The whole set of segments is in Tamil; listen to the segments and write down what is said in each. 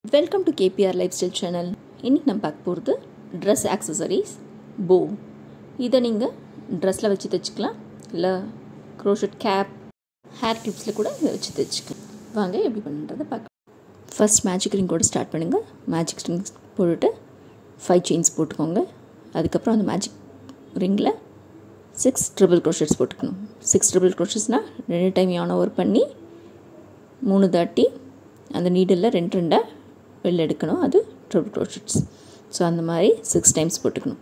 Welcome to KPR lifestyle channel இன்றைக்கி நம்ம பார்க்க போகிறது ட்ரெஸ் ஆக்சசரிஸ் போ இதை நீங்கள் ட்ரெஸ்ஸில் வச்சு தைச்சிக்கலாம் இல்லை க்ரோஷட் கேப் ஹேர் கிளிப்ஸில் கூட இதை வச்சு தைச்சிக்கலாம் வாங்க எப்படி பண்ணுறதை பார்க்கலாம் ஃபர்ஸ்ட் மேஜிக் ரிங் கூட ஸ்டார்ட் பண்ணுங்கள் மேஜிக் ரிங் போட்டுட்டு ஃபைவ் செயின்ஸ் போட்டுக்கோங்க அதுக்கப்புறம் அந்த மேஜிக் ரிங்கில் சிக்ஸ் ட்ரிபிள் க்ரோஷட்ஸ் போட்டுக்கணும் சிக்ஸ் ட்ரிபிள் க்ரோஷட்ஸ்னால் ரெண்டு டைம் யானை ஒர்க் பண்ணி மூணு தாட்டி அந்த நீடில் ரெண்டு ரெண்டாக வெளில எடுக்கணும் அது ட்ரிபிள் க்ரோஷட்ஸ் ஸோ அந்த மாதிரி சிக்ஸ் டைம்ஸ் போட்டுக்கணும்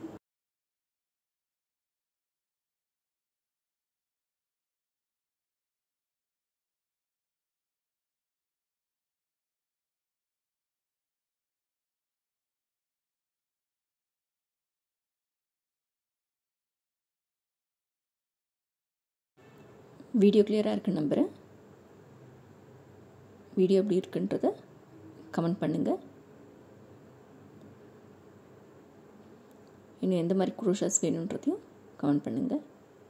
வீடியோ கிளியராக இருக்குன்னு நம்புகிறேன் வீடியோ எப்படி இருக்குன்றத கமெண்ட் பண்ணுங்கள் இன்னும் எந்த மாதிரி குரோஷாஸ் வேணுன்றதையும் கமெண்ட் பண்ணுங்கள்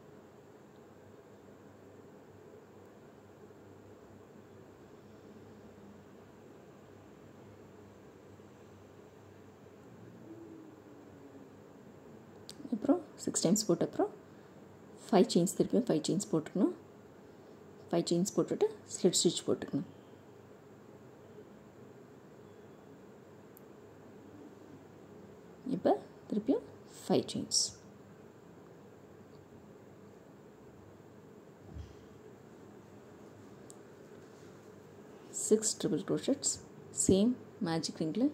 அப்புறம் சிக்ஸ் டைம்ஸ் போட்ட அப்புறம் ஃபைவ் செயின்ஸ் திருப்பியும் ஃபைவ் செயின்ஸ் போட்டுக்கணும் ஃபைவ் செயின்ஸ் போட்டுட்டு ஸ்லிட் ஸ்டிச் போட்டுக்கணும் இப்போ திருப்பியும் five chains six triple crochets same magic ரிங்கில்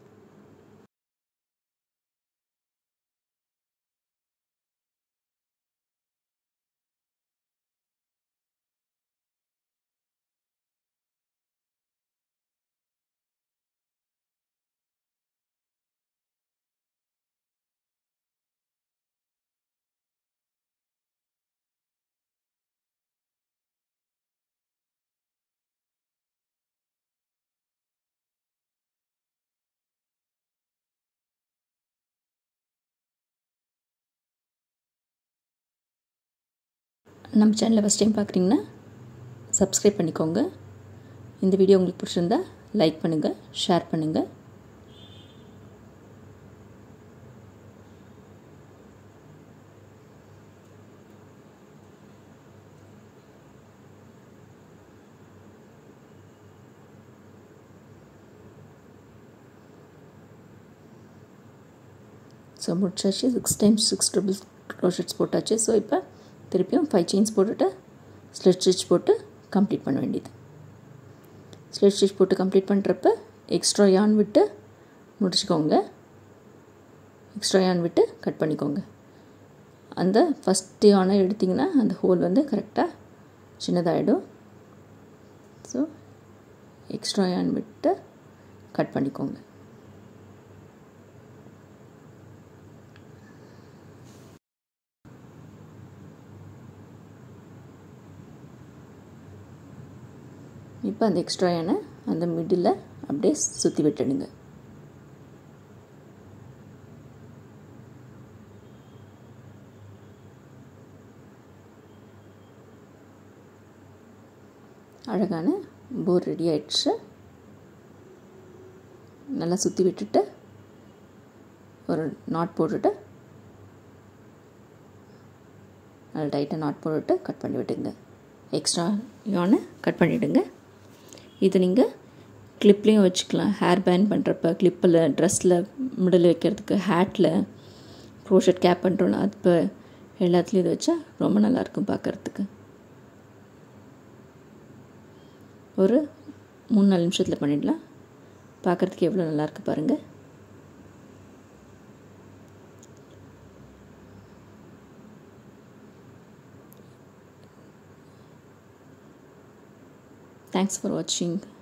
நம்ம சேனலை ஃபஸ்ட் டைம் பார்க்குறீங்கன்னா சப்ஸ்கிரைப் பண்ணிக்கோங்க இந்த வீடியோ உங்களுக்கு பிடிச்சிருந்தா லைக் பண்ணுங்கள் ஷேர் பண்ணுங்கள் ஸோ முடிச்சாச்சு six times six triple crochets போட்டாச்சு ஸோ இப்போ திருப்பியும் ஃபைவ் செயின்ஸ் போட்டுட்டு ஸ்லிட் ஸ்டிச் போட்டு கம்ப்ளீட் பண்ண வேண்டியது ஸ்லிட் ஸ்டிச் போட்டு கம்ப்ளீட் பண்ணுறப்ப எக்ஸ்ட்ரா யான் விட்டு முடிச்சுக்கோங்க எக்ஸ்ட்ரா யான் விட்டு கட் பண்ணிக்கோங்க அந்த ஃபஸ்ட் யானை எடுத்திங்கன்னா அந்த ஹோல் வந்து கரெக்டாக சின்னதாகிடும் ஸோ எக்ஸ்ட்ரா யான் விட்டு கட் பண்ணிக்கோங்க இப்போ அந்த எக்ஸ்ட்ரா எண்ணெய் அந்த மிடில் அப்படியே சுற்றி விட்டுடுங்க அழகான போர் ரெடி ஆயிடுச்சு நல்லா சுற்றி விட்டுட்டு ஒரு நாட் போட்டுட்டு நல்லா டைட்டாக நாட் போட்டுட்டு கட் பண்ணி விட்டுங்க எக்ஸ்ட்ரா யானை கட் பண்ணிவிடுங்க இது நீங்கள் கிளிப்லேயும் வச்சுக்கலாம் ஹேர் பேண்ட் பண்ணுறப்ப கிளிப்பில் ட்ரெஸ்ஸில் மிடில் வைக்கிறதுக்கு ஹேட்டில் க்ரோஷட் கேப் பண்ணுறோன்னா அது இப்போ எல்லாத்துலேயும் இது வச்சா ரொம்ப நல்லாயிருக்கும் பார்க்குறதுக்கு ஒரு மூணு நாலு நிமிஷத்தில் பண்ணிடலாம் பார்க்குறதுக்கு எவ்வளோ நல்லாயிருக்கு பாருங்கள் Thanks for watching.